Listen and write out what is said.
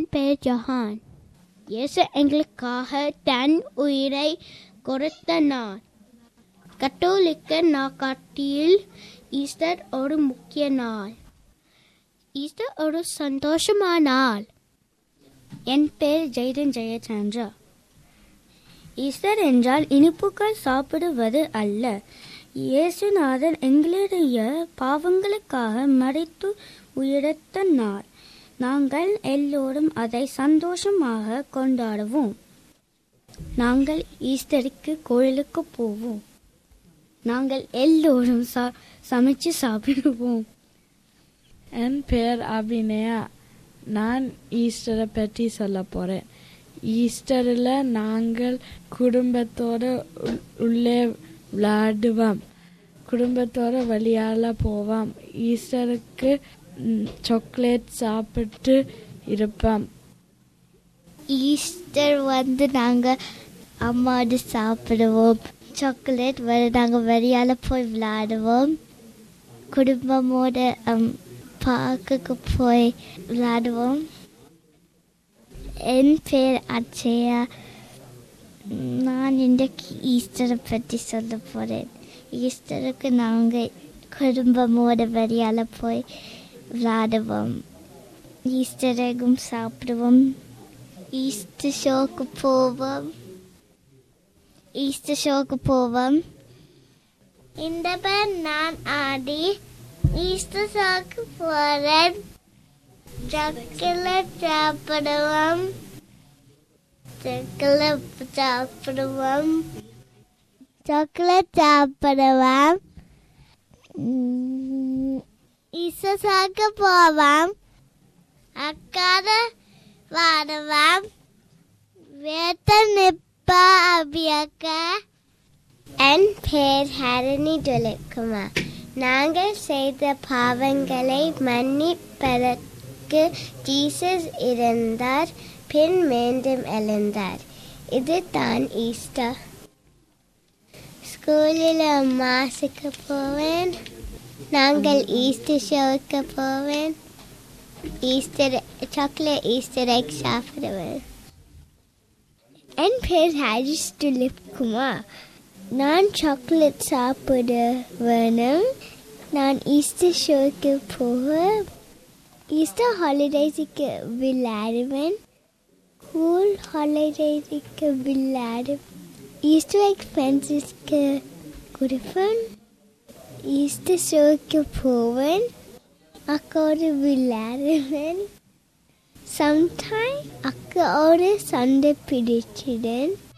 பெயர் ஜஹான் இயேசு எங்களுக்காக தன் உயிரை கொடுத்த நாள் கத்தோலிக்க நாக்காட்டியில் ஈஸ்டர் ஒரு முக்கிய நாள் ஈஸ்டர் ஒரு சந்தோஷமான நாள் என் பேர் ஜெயதன் ஜெயச்சந்திரா ஈஸ்டர் என்றால் இனிப்புகள் சாப்பிடுவது அல்ல இயேசுநாதன் எங்களுடைய பாவங்களுக்காக மறைத்து உயிர்த்த நாள் நாங்கள் எல்லோரும் அதை சந்தோஷமாக கொண்டாடுவோம் நாங்கள் ஈஸ்டருக்கு கோயிலுக்கு போவோம் நாங்கள் எல்லோரும் சா- சமைச்சு சாப்பிடுவோம் என் பேர் அபிநயா நான் ஈஸ்டரை பற்றி சொல்ல போகிறேன் ஈஸ்டரில் நாங்கள் குடும்பத்தோட உள்- உள்ளே விளையாடுவோம் குடும்பத்தோட வெளியால போவோம் ஈஸ்டருக்கு சாக்லேட் சாப்பிட்டு இருப்போம் ஈஸ்டர் வந்து நாங்கள் அம்மாவோட சாப்பிடுவோம் சாக்லேட் வர நாங்கள் வெளியால் போய் விளையாடுவோம் குடும்பமோட um, பார்க்குக்கு போய் விளையாடுவோம் என் பேர் அச்சயா நான் இன்றைக்கு ஈஸ்டரை பற்றி சொல்ல போகிறேன் ஈஸ்டருக்கு நாங்கள் குடும்பமோட வெளியால் போய் விளையாடுவோம் ஈஸ்டர் எகும் சாப்பிடுவோம் ஈஸ்டர் ஷோக்கு போவோம் ஈஸ்டர் ஷோக்கு போவோம் இந்த பேர் நான் ஆடி ஈஸ்டர் ஷோக்கு போகிறேன் சாக்லேட் சாப்பிடுவோம் சாக்லேட் சாப்பிடுவோம் சாக்லேட் சாப்பிடுவோம் உம், ஈஸ்டர் ஷோக்கு போவோம் அக்காத வாடுவோம் வேட்ட நிப்பா அபியக்க என் பேர் ஹரணி துலக்குமார் நாங்கள் செய்த பாவங்களை மன்னிப்பதற்கு ஜீசஸ் இருந்தார் பின் மீண்டும் எழுந்தார் இதுதான் ஈஸ்டர் ஸ்கூலில் மாசுக்கு போவேன் நாங்கள் ஈஸ்டர் ஷோவுக்கு போவேன் ஈஸ்டர் சாக்லேட் ஈஸ்டர் எக் சாப்பிடுவேன் என் பேர் ஹாரிஸ் துலிப் குமார் நான் சாக்லேட் சாப்பிட வேணும் நான் ஈஸ்டர் ஷோக்கு போக ஈஸ்டர் ஹாலிடேஸுக்கு விளையாடுவேன் ஸ்கூல் ஹாலிடேஸுக்கு விளையாடுவேன் ஈஸ்டர் எக் ஃப்ரெண்ட்ஸுக்கு கொடுப்பேன் ஈஸ்டர் ஷோக்கு போவேன் அக்காவோட விளையாடுவேன் சம்டைம் அக்காவோட சண்டை பிடிச்சிடுவேன்